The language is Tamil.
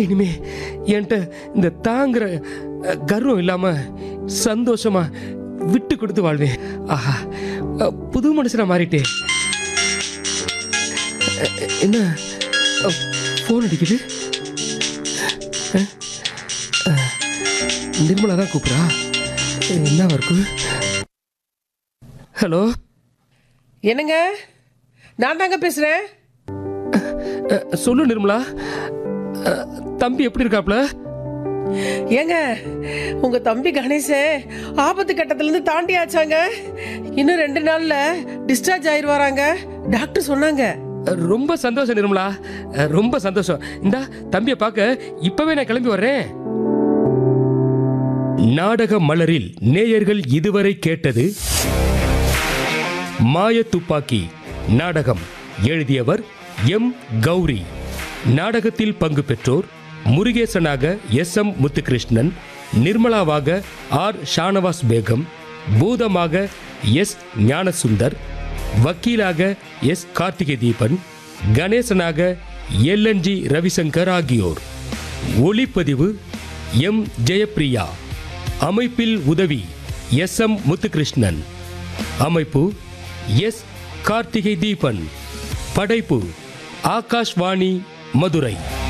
இனிமே என்கிட்ட இந்த தாங்குற அஹ், கர்வம் இல்லாம சந்தோஷமா விட்டு கொடுத்து வாழ்வேன் ஆஹா அஹ், புது மனுஷனா மாறிட்டேன் அஹ், என்ன ஃபோன் அடிக்குது அஹ், அஹ், நிர்மலா தான் கூப்பிட்றா என்ன இருக்கு ஹலோ என்னங்க நான் தாங்க பேசுறேன் அஹ், சொல்லு நிர்மலா அஹ், தம்பி எப்படி இருக்காப்ல ஏங்க உங்க தம்பி கணேசன் ஆபத்து கட்டத்துல இருந்து தாண்டி ஆச்சாங்க இன்னும் ரெண்டு நாள்ல டிஸ்சார்ஜ் ஆயிருவாராங்க டாக்டர் சொன்னாங்க அஹ், ரொம்ப சந்தோஷம் நிர்மலா அஹ், ரொம்ப சந்தோஷம் இந்தா தம்பியை பார்க்க இப்பவே நான் கிளம்பி வர்றேன் நாடக மலரில் நேயர்கள் இதுவரை கேட்டது மாய துப்பாக்கி நாடகம் எழுதியவர் எம் கௌரி நாடகத்தில் பங்கு பெற்றோர் முருகேசனாக எஸ் எம் முத்துகிருஷ்ணன் நிர்மலாவாக ஆர் ஷானவாஸ் பேகம் பூதமாக எஸ் ஞானசுந்தர் வக்கீலாக எஸ் கார்த்திகை தீபன் கணேசனாக எல்என்ஜி ரவிசங்கர் ஆகியோர் ஒளிப்பதிவு எம் ஜெயப்பிரியா அமைப்பில் உதவி எஸ் எம் முத்துகிருஷ்ணன் அமைப்பு எஸ் கார்த்திகை தீபன் படைப்பு ஆகாஷ்வாணி மதுரை